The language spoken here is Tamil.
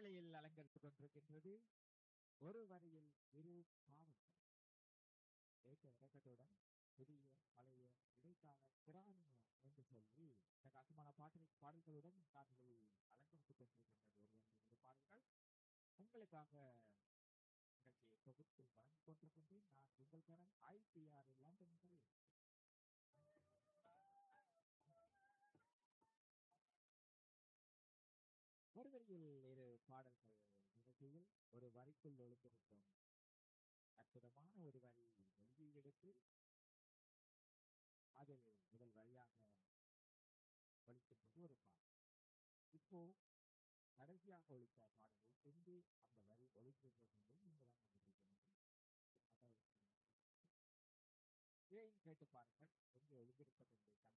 வேளையில் அலங்கரித்துக் கொண்டிருக்கின்றது ஒரு வரியில் இரு பாவங்கள் ஏற்ற இறக்கத்துடன் புதிய பழைய இடைக்கால புராணம் என்று சொல்லி இந்த கட்டுமான பாட்டு பாடல்களுடன் காட்சிகள் அலங்கரித்துக் கொண்டிருக்கின்றது ஒரு வரியில் இரு பாடல்கள் உங்களுக்காக நிகழ்ச்சியை தொகுத்து வழங்கிக் கொண்டிருக்கின்றேன் நான் உங்கள் கரம் ஐபிஆர் லண்டன் முதலில் ஒரு வரியில் இரு பாடல்கள் நிகழ்ச்சியில் ஒரு வரிக்குள் ஒளிந்திருக்கும் அற்புதமான ஒரு வரி எழுதி எடுத்து அதில் முதல் வரியாக ஒழிக்கின்றது ஒரு பாடல் இப்போ கடைசியாக ஒழித்த பாடலை எங்கே அந்த வரி ஒழிக்கின்றது என்பதை நீங்கள் தான் கண்டுபிடிக்க வேண்டும் அதாவது இதையும் கேட்டு பாருங்கள் எங்கே ஒளிந்திருப்பது என்பதை கண்டு